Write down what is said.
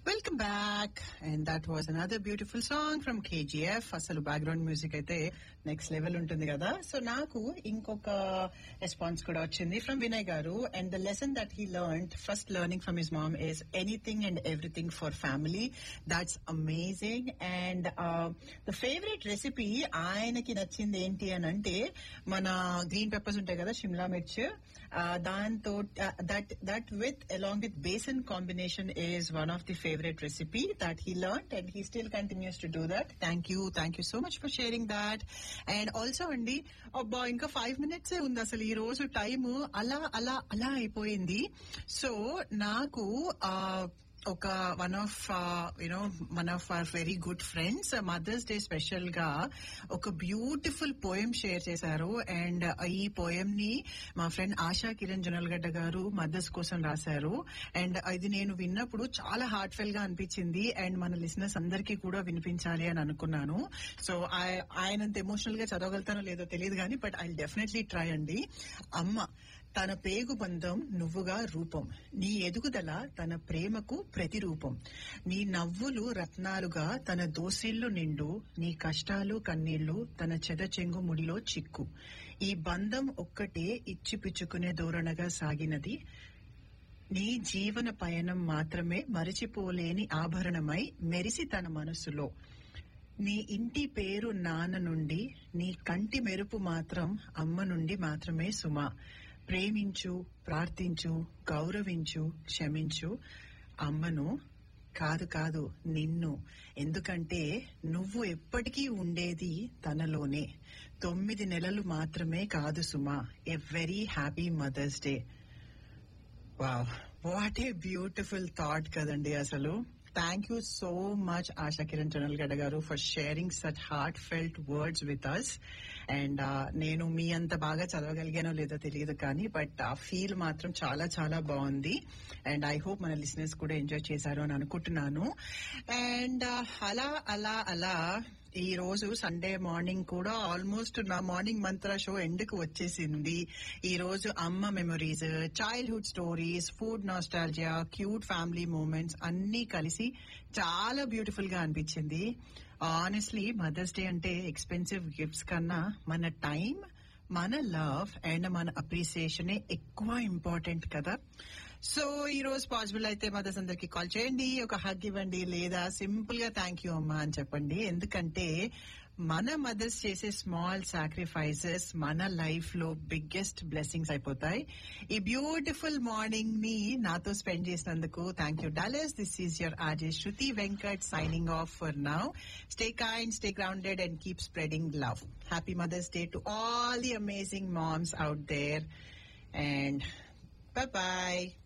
welcome back and that was another beautiful song from KGF అసలు background music అయితే next level ఉంటుంది కదా so నాకు ఇంకొక రెస్పాన్స్ కూడా వచ్చింది ఫ్రమ్ వినయ్ గారు and the lesson that he learn first learning from his mom is anything and everything for family that's amazing and the favourite recipe ఆయనకి నచ్చింది ఏంటి అని అంటే మన గ్రీన్ పెప్పర్స్ ఉంటాయి కదా షిమ్లా మిర్చ్ దాంతో that that with along with besan combination is one of the favourite recipe that he learn and he still continues to do that thank you thank you so much for sharing that and also అండి అబ్బా ఇంకా five minutes ఉంది అసలు ఈ రోజు time అలా అలా అలా అయిపోయింది సో నాకు ఒక one of you know one of our very good friends mother's day special గా ఒక బ్యూటిఫుల్ పోయం షేర్ చేశారు అండ్ ఈ పోయం ని మా ఫ్రెండ్ ఆశా కిరణ్ జొనల్గడ్డ గారు మదర్స్ కోసం రాశారు అండ్ ఇది నేను విన్నప్పుడు చాలా హార్ట్ ఫెల్ గా అనిపించింది అండ్ మన లిసినర్స్ అందరికీ కూడా వినిపించాలి అని అనుకున్నాను సో ఆయనంత ఎమోషనల్ గా చదవగలుగుతానో లేదో తెలియదు కానీ బట్ ఐ డెఫినెట్లీ ట్రై అండి అమ్మ తన పేగు బంధం నువ్వుగా రూపం నీ ఎదుగుదల తన ప్రేమకు ప్రతిరూపం నీ నవ్వులు రత్నాలుగా తన దోసిళ్లు నిండు నీ కష్టాలు కన్నీళ్లు తన చెద చెంగు ముడిలో చిక్కు ఈ బంధం ఒక్కటే ఇచ్చిపుచ్చుకునే ధోరణగా సాగినది నీ జీవన పయనం మాత్రమే మరిచిపోలేని ఆభరణమై మెరిసి తన మనసులో నీ ఇంటి పేరు నాన్న నుండి నీ కంటి మెరుపు మాత్రం అమ్మ నుండి మాత్రమే సుమా ప్రేమించు ప్రార్థించు గౌరవించు క్షమించు అమ్మను కాదు కాదు నిన్ను ఎందుకంటే నువ్వు ఎప్పటికీ ఉండేది తనలోనే తొమ్మిది నెలలు మాత్రమే కాదు సుమా a very happy mother's day wow what a beautiful thought కదండి అసలు thank you so much Asha Kiran Chanalgadda గారు for sharing such heartfelt words with us and నేను మీ అంత బాగా చదవగలిగానో లేదో తెలియదు కానీ బట్ ఆ ఫీల్ మాత్రం చాలా చాలా బాగుంది అండ్ ఐ హోప్ మన లిసినర్స్ కూడా ఎంజాయ్ చేశారు అని అనుకుంటున్నాను అండ్ అలా అలా అలా ఈ రోజు సండే మార్నింగ్ కూడా ఆల్మోస్ట్ నా మార్నింగ్ మంత్ర షో ఎండ్కు వచ్చేసింది ఈ రోజు అమ్మ memories childhood stories food nostalgia cute family moments అన్ని కలిసి చాలా బ్యూటిఫుల్ గా అనిపించింది ఆనెస్ట్లీ మదర్స్ డే అంటే ఎక్స్పెన్సివ్ గిఫ్ట్స్ కన్నా మన టైం మన లవ్ అండ్ మన అప్రిసియేషన్ ఎక్కువ ఇంపార్టెంట్ కదా సో ఈ రోజు పాసిబుల్ అయితే మదర్స్ అందరికి కాల్ చేయండి ఒక హగ్ ఇవ్వండి లేదా సింపుల్ గా థ్యాంక్ యూ అమ్మా అని చెప్పండి ఎందుకంటే మన మదర్స్ చేసే స్మాల్ సాక్రిఫైసెస్ మన లైఫ్ లో బిగ్గెస్ట్ బ్లెస్సింగ్స్ అయిపోతాయి ఈ బ్యూటిఫుల్ మార్నింగ్ ని నాతో స్పెండ్ చేసినందుకు thank you dollars this is your RJ Shruti Venkat signing off for now stay kind stay grounded and keep spreading love happy mother's day to all the amazing moms out there and bye bye